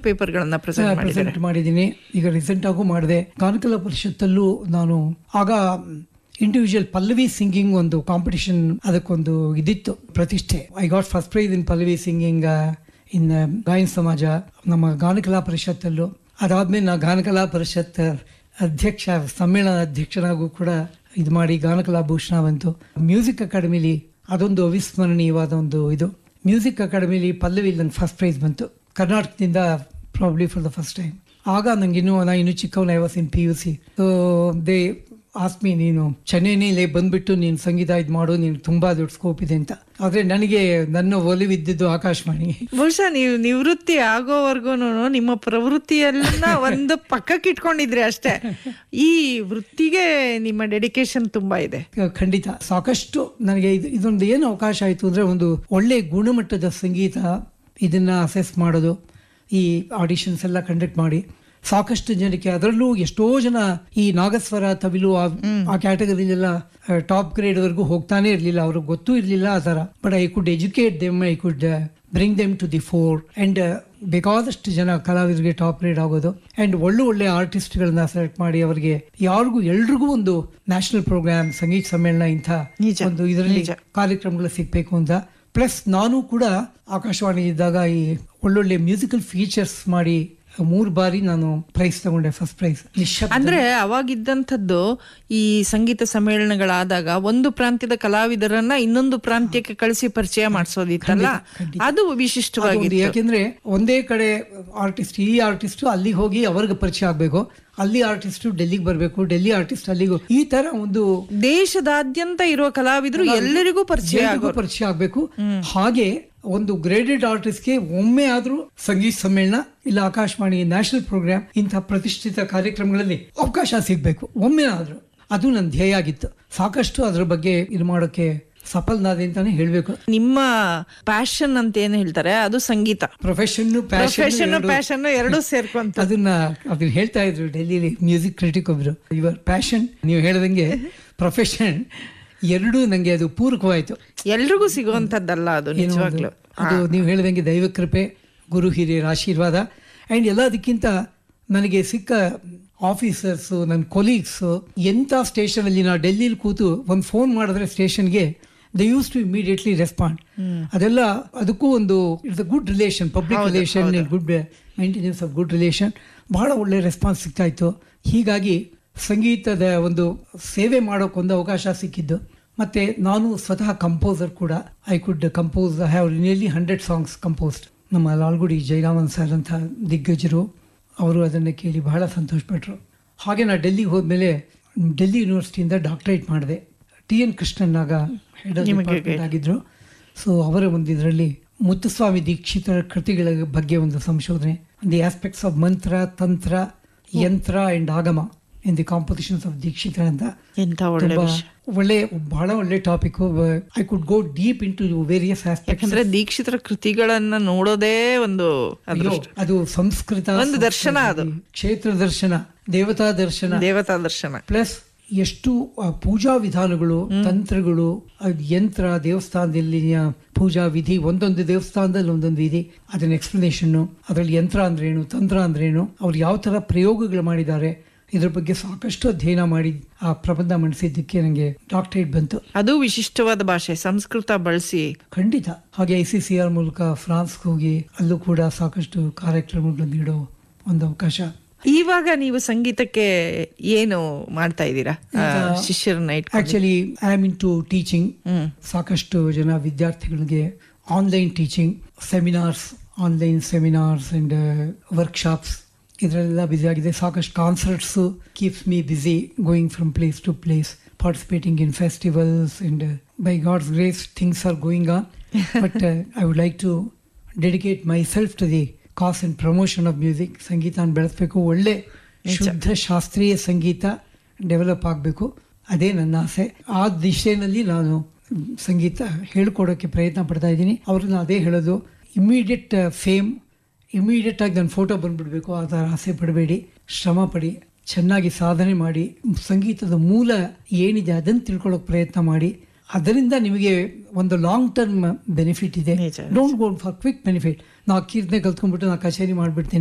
ಪೇಪರ್ಗಳನ್ನ present ಮಾಡಿದ್ದಾರೆ present ಮಾಡಿದ್ದೀನಿ ಈಗ ರೀಸೆಂಟ್ ಆಗು ಮಾಡಿದೆ ಗಾನಕಲಾ ಪರಿಷತ್ತಲ್ಲೂ ನಾನು ಆಗ ಇಂಡಿವಿಜುವಲ್ ಪಲ್ಲವಿ ಸಿಂಗಿಂಗ್ ಒಂದು ಕಾಂಪಿಟಿಷನ್ ಅದಕ್ಕೊಂದು ಇದಿತ್ತು ಪ್ರತಿಷ್ಠೆ I got first prize in pallavi singing in Gayana Samaja ನಮ್ಮ ಗಾನಕಲಾ ಪರಿಷತ್ತಲ್ಲೂ ಅದಾದ್ಮೇಲೆ ನಾ ಗಾನಕಲಾ ಪರಿಷತ್ ಅಧ್ಯಕ್ಷ ಸಮ್ಮೇಳನ ಅಧ್ಯಕ್ಷನಾಗೂ ಕೂಡ ಇದು ಮಾಡಿ ಗಾನಕಲಾ ಭೂಷಣ ಬಂತು ಮ್ಯೂಸಿಕ್ ಅಕಾಡೆಮಿಲಿ ಅದೊಂದು ಅವಿಸ್ಮರಣೀಯವಾದ ಒಂದು ಇದು ಮ್ಯೂಸಿಕ್ ಅಕಾಡೆಮಿಲಿ ಪಲ್ಲವಿ ನಂಗೆ ಫಸ್ಟ್ ಪ್ರೈಸ್ ಬಂತು ಕರ್ನಾಟಕದಿಂದ probably for the first time ಆಗ ನಂಗೆ ಇನ್ನೂ ನಾ ಇನ್ನೂ ಚಿಕ್ಕವನ I was in P U C so they asked me ನೀನು ಚೆನ್ನೈನಲ್ಲಿ ಬಂದ್ಬಿಟ್ಟು ನೀನು ಸಂಗೀತ ಇದು ಮಾಡು ನೀನು ತುಂಬಾ ದೊಡ್ಡ ಸ್ಕೋಪ್ ಇದೆ ಅಂತ ಆದ್ರೆ ನನಗೆ ನನ್ನ ಒಲಿವಿದ್ದಿದ್ದು ಆಕಾಶವಾಣಿ ಬಹುಶಃ ನೀವು ನಿವೃತ್ತಿ ಆಗೋವರೆಗೂ ನಿಮ್ಮ ಪ್ರವೃತ್ತಿಯನ್ನ ಒಂದು ಪಕ್ಕಕ್ಕೆ ಇಟ್ಕೊಂಡಿದ್ರಿ ಅಷ್ಟೇ ಈ ವೃತ್ತಿಗೆ ನಿಮ್ಮ ಡೆಡಿಕೇಶನ್ ತುಂಬಾ ಇದೆ ಖಂಡಿತ ಸಾಕಷ್ಟು ನನಗೆ ಇದು ಇದೊಂದು ಏನು ಅವಕಾಶ ಆಯಿತು ಅಂದರೆ ಒಂದು ಒಳ್ಳೆ ಗುಣಮಟ್ಟದ ಸಂಗೀತ ಇದನ್ನ ಅಸೆಸ್ ಮಾಡೋದು ಈ ಆಡಿಷನ್ಸ್ ಎಲ್ಲ ಕಂಡಕ್ಟ್ ಮಾಡಿ ಸಾಕಷ್ಟು ಜನಕ್ಕೆ ಅದರಲ್ಲೂ ಎಷ್ಟೋ ಜನ ಈ ನಾಗಸ್ವರ ತಮಿಳು ಆ- ಆ ಕ್ಯಾಟಗರಿಲೆಲ್ಲ ಟಾಪ್ ಗ್ರೇಡ್ ವರೆಗೂ ಹೋಗ್ತಾನೆ ಇರಲಿಲ್ಲ ಅವ್ರಿಗೆ ಗೊತ್ತೂ ಇರಲಿಲ್ಲ ಆ ಥರ but I could educate them I could bring them to the fore and ಬೇಕಾದಷ್ಟು ಜನ ಕಲಾವಿದರಿಗೆ ಟಾಪ್ ಗ್ರೇಡ್ ಆಗೋದು ಅಂಡ್ ಒಳ್ಳೆ ಒಳ್ಳೆ ಆರ್ಟಿಸ್ಟ್ಗಳನ್ನ ಸೆಲೆಕ್ಟ್ ಮಾಡಿ ಅವರಿಗೆ ಯಾರಿಗೂ ಎಲ್ರಿಗೂ ಒಂದು ನ್ಯಾಷನಲ್ ಪ್ರೋಗ್ರಾಮ್ ಸಂಗೀತ ಸಮ್ಮೇಳನ ಇಂಥ ನಿಜ, ಒಂದು ಇದರಲ್ಲಿ ನಿಜ. ಕಾರ್ಯಕ್ರಮಗಳು ಸಿಗ್ಬೇಕು ಅಂತ ಪ್ಲಸ್ ನಾನು ಕೂಡ ಆಕಾಶವಾಣಿ ಇದ್ದಾಗ ಈ ಒಳ್ಳೊಳ್ಳೆ ಮ್ಯೂಸಿಕಲ್ ಫೀಚರ್ಸ್ ಮಾಡಿ ಮೂರು ಬಾರಿ ನಾನು ಪ್ರೈಸ್ ತಗೊಂಡೆ ಫಸ್ಟ್ ಪ್ರೈಸ್ ನಿಶಬ್ದ ಅಂದ್ರೆ ಅವಾಗಿದ್ದಂಥದ್ದು ಈ ಸಂಗೀತ ಸಮ್ಮೇಳನಗಳಾದಾಗ ಒಂದು ಪ್ರಾಂತ್ಯದ ಕಲಾವಿದರನ್ನ ಇನ್ನೊಂದು ಪ್ರಾಂತ್ಯಕ್ಕೆ ಕಳಿಸಿ ಪರಿಚಯ ಮಾಡಿಸೋದಿತ್ತಲ್ಲ ಅದು ವಿಶಿಷ್ಟವಾಗಿ ಅದೊಂದು ಯಾಕೆಂದ್ರೆ ಒಂದೇ ಕಡೆ ಆರ್ಟಿಸ್ಟ್ ಈ ಆರ್ಟಿಸ್ಟ್ ಅಲ್ಲಿಗೆ ಹೋಗಿ ಅವ್ರಿಗೆ ಪರಿಚಯ ಆಗ್ಬೇಕು ಅಲ್ಲಿ ಆರ್ಟಿಸ್ಟ್ ಡೆಲ್ಲಿಗೆ ಬರಬೇಕು ಡೆಲ್ಲಿ ಆರ್ಟಿಸ್ಟ್ ಅಲ್ಲಿಗೂ ಈ ತರ ಒಂದು ದೇಶದಾದ್ಯಂತ ಇರುವ ಕಲಾವಿದರು ಎಲ್ಲರಿಗೂ ಪರಿಚಯ ಎಲ್ರಿಗೂ ಪರಿಚಯ ಆಗ್ಬೇಕು ಹಾಗೆ ಒಂದು ಗ್ರೇಡೆಡ್ ಆರ್ಟಿಸ್ಟ್ಗೆ ಒಮ್ಮೆ ಆದ್ರೂ ಸಂಗೀತ ಸಮ್ಮೇಳನ ಇಲ್ಲ ಆಕಾಶವಾಣಿ ನ್ಯಾಷನಲ್ ಪ್ರೋಗ್ರಾಮ್ ಇಂಥ ಪ್ರತಿಷ್ಠಿತ ಕಾರ್ಯಕ್ರಮಗಳಲ್ಲಿ ಅವಕಾಶ ಸಿಗ್ಬೇಕು ಒಮ್ಮೆ ಆದ್ರೂ ಅದು ನನ್ನ ಧ್ಯೇಯ ಆಗಿತ್ತು ಸಾಕಷ್ಟು ಅದ್ರ ಬಗ್ಗೆ ಇದು ಮಾಡೋಕೆ ಸಫಲನಾದೆ ಅಂತಾನೆ ಹೇಳ್ಬೇಕು ನಿಮ್ಮ ಪ್ಯಾಷನ್ ಅಂತ ಏನ್ ಹೇಳ್ತಾರೆ ಅದು ಸಂಗೀತ ಪ್ರೊಫೆಷನ್ ಪ್ರೊಫೆಷನ್ ಪ್ಯಾಷನ್ ಎರಡೂ ಸೇರ್ಕೊಂತ ಅದನ್ನ ಅದನ್ನ ಹೇಳ್ತಾ ಇದ್ರು ಡೆಲ್ಲಿಲಿ ಮ್ಯೂಸಿಕ್ ಕ್ರಿಟಿಕ್ ಒಬ್ರು ಯುವರ್ ಪ್ಯಾಷನ್ ನೀವು ಹೇಳ್ದಂಗೆ ಪ್ರೊಫೆಷನ್ ಎರಡೂ ನಂಗೆ ಅದು ಪೂರಕವಾಯ್ತು ಎಲ್ರಿಗೂ ಸಿಗುವಂತದ್ದಲ್ಲ ಅದು ಏನೋ ಒಂದು- ನಿಜವಾಗ್ಲು ಅದು ನೀವು ಹೇಳ್ದಂಗೆ ದೈವ ಕೃಪೆ ಗುರು ಹಿರಿಯರ ಆಶೀರ್ವಾದ ಆ್ಯಂಡ್ ಎಲ್ಲದಕ್ಕಿಂತ ನನಗೆ ಸಿಕ್ಕ ಆಫೀಸರ್ಸು ನನ್ನ ಕೊಲೀಗ್ಸು ಎಂಥ ಸ್ಟೇಷನಲ್ಲಿ ನಾ ಡೆಲ್ಲಿಲಿ ಕೂತು ಒಂದು ಫೋನ್ ಮಾಡಿದ್ರೆ ಸ್ಟೇಷನ್ಗೆ they used to immediately respond ಅದೆಲ್ಲ ಅದಕ್ಕೂ ಒಂದು it's a good relation public relation good maintenance of good relation ಬಹಳ ಒಳ್ಳೆ ರೆಸ್ಪಾನ್ಸ್ ಸಿಗ್ತಾ ಇತ್ತು ಹೀಗಾಗಿ ಸಂಗೀತದ ಒಂದು ಸೇವೆ ಮಾಡೋಕ್ಕೊಂದು ಅವಕಾಶ ಸಿಕ್ಕಿದ್ದು ಮತ್ತೆ ನಾನು ಸ್ವತಃ ಕಂಪೋಸರ್ ಕೂಡ I could compose I have nearly hundred songs composed ನಮ್ಮ ಲಾಲ್ಗುಡಿ ಜಯರಾಮನ್ ಸರ್ ಅಂತ ದಿಗ್ಗಜರು ಅವರು ಅದನ್ನು ಕೇಳಿ ಬಹಳ ಸಂತೋಷಪಟ್ಟರು ಹಾಗೆ ನಾನು ಡೆಲ್ಲಿಗೆ ಹೋದ್ಮೇಲೆ ಡೆಲ್ಲಿ ಯೂನಿವರ್ಸಿಟಿಯಿಂದ ಡಾಕ್ಟರೇಟ್ ಮಾಡಿದೆ ಟಿ ಎನ್ ಕೃಷ್ಣನ್ ಆಗ ಹೆಡ್ ಆಫ್ ಡಿಪಾರ್ಟ್ಮೆಂಟ್ ಆಗಿದ್ರು ಸೊ ಅವರ ಒಂದು ಇದರಲ್ಲಿ ಮುತ್ತುಸ್ವಾಮಿ ದೀಕ್ಷಿತರ ಕೃತಿಗಳ ಬಗ್ಗೆ ಒಂದು ಸಂಶೋಧನೆ ದಿ ಆಸ್ಪೆಕ್ಟ್ಸ್ ಆಫ್ ಮಂತ್ರ ತಂತ್ರ yantra and agama in the compositions of ದೀಕ್ಷಿತರ ಅಂತ ಎಂತ ಒಳ್ಳೆ ತುಂಬಾ ವಿಷಯ ಒಳ್ಳೆ ಬಹಳ ಒಳ್ಳೆ topic I could go deep into various aspects ಯಾಕಂದ್ರೆ ದೀಕ್ಷಿತರ ಕೃತಿಗಳನ್ನ ನೋಡೋದೇ ಒಂದು ಅಯ್ಯೋ, ಅದು ಸಂಸ್ಕೃತ ಒಂದು ದರ್ಶನ ಅದು. ಕ್ಷೇತ್ರ ದರ್ಶನ ದೇವತಾ ದರ್ಶನ ದೇವತಾ ದರ್ಶನ ಪ್ಲಸ್ ಎಷ್ಟು ಆ, ಪೂಜಾ ವಿಧಾನಗಳು ತಂತ್ರಗಳು ಆ, ಯಂತ್ರ ದೇವಸ್ಥಾನದಲ್ಲಿ ಪೂಜಾ ವಿಧಿ ಒಂದೊಂದು ದೇವಸ್ಥಾನದಲ್ಲಿ ಒಂದೊಂದು ವಿಧಿ ಅದನ್ನ ಎಕ್ಸ್ಪ್ಲನೇಷನ್ ಅದರಲ್ಲಿ ಯಂತ್ರ ಅಂದ್ರೇನು ತಂತ್ರ ಅಂದ್ರೇನು ಅವ್ರು ಯಾವ ತರ ಪ್ರಯೋಗಗಳು ಮಾಡಿದ್ದಾರೆ ಇದ್ರ ಬಗ್ಗೆ ಸಾಕಷ್ಟು ಅಧ್ಯಯನ ಮಾಡಿ ಆ ಪ್ರಬಂಧ ಮಂಡಿಸಿದ್ದಕ್ಕೆ ನನಗೆ ಡಾಕ್ಟರೇಟ್ ಬಂತು ಅದು ವಿಶಿಷ್ಟವಾದ ಭಾಷೆ ಸಂಸ್ಕೃತ ಬಳಸಿ ಖಂಡಿತ ಹಾಗೆ ಐ ಸಿ ಸಿ ಆರ್ ಮೂಲಕ ಫ್ರಾನ್ಸ್ಗೆ ಹೋಗಿ ಅಲ್ಲೂ ಕೂಡ ಸಾಕಷ್ಟು ಕಾರ್ಯಕ್ರಮಗಳು ನೀಡೋ ಒಂದು ಅವಕಾಶ ಇವಾಗ ನೀವು ಸಂಗೀತಕ್ಕೆ ಏನು ಮಾಡ್ತಾ ಇದ್ದೀರಾ ಆ, ಶಿಷ್ಯರನ್ನ ಇಟ್ಕೊಂಡು actually I am into teaching hmm ಸಾಕಷ್ಟು ಜನ ವಿದ್ಯಾರ್ಥಿಗಳಿಗೆ online teaching seminars online seminars and workshops ಇದರೆಲ್ಲ ಬ್ಯುಸಿ ಆಗಿದೆ ಸಾಕಷ್ಟು concerts keeps me busy going from place to place participating in festivals and by God's grace things are going on but I would like to dedicate myself to the cause and promotion of music ಸಂಗೀತ ಬೆಳೆಸಬೇಕು ಒಳ್ಳೆ ಶುದ್ಧ ಶಾಸ್ತ್ರೀಯ ಸಂಗೀತ develop ಆಗಬೇಕು ಅದೇ ನನ್ನ ಆಸೆ ಆ ದಿಶೆಯಲ್ಲಿ ನಾನು ಸಂಗೀತ ಹೇಳ್ಕೊಡೋಕ್ಕೆ ಪ್ರಯತ್ನ ಪಡ್ತಾ ಇದ್ದೀನಿ ಅವ್ರನ್ನ ಅದೇ ಹೇಳೋದು ಇಮಿಡಿಯೇಟ್ ಫೇಮ್ ಇಮಿಡಿಯೇಟ್ ಆಗಿ ನನ್ನ ಫೋಟೋ ಬಂದ್ಬಿಡ್ಬೇಕು ಆ ಥರ ಆಸೆ ಪಡಬೇಡಿ ಶ್ರಮ ಪಡಿ ಚೆನ್ನಾಗಿ ಸಾಧನೆ ಮಾಡಿ ಸಂಗೀತದ ಮೂಲ ಏನಿದೆ ಅದನ್ನು ತಿಳ್ಕೊಳ್ಳೋಕೆ ಪ್ರಯತ್ನ ಮಾಡಿ ಅದರಿಂದ ನಿಮಗೆ ಒಂದು ಲಾಂಗ್ ಟರ್ಮ್ ಬೆನಿಫಿಟ್ ಇದೆ ನಿಜ, don't go for quick benefit ನಾ ಕೀರ್ತನೆ ಕಲ್ತ್ಕೊಂಡ್ಬಿಟ್ಟು ನಾ ಕಚೇರಿ ಮಾಡಿಬಿಡ್ತೀನಿ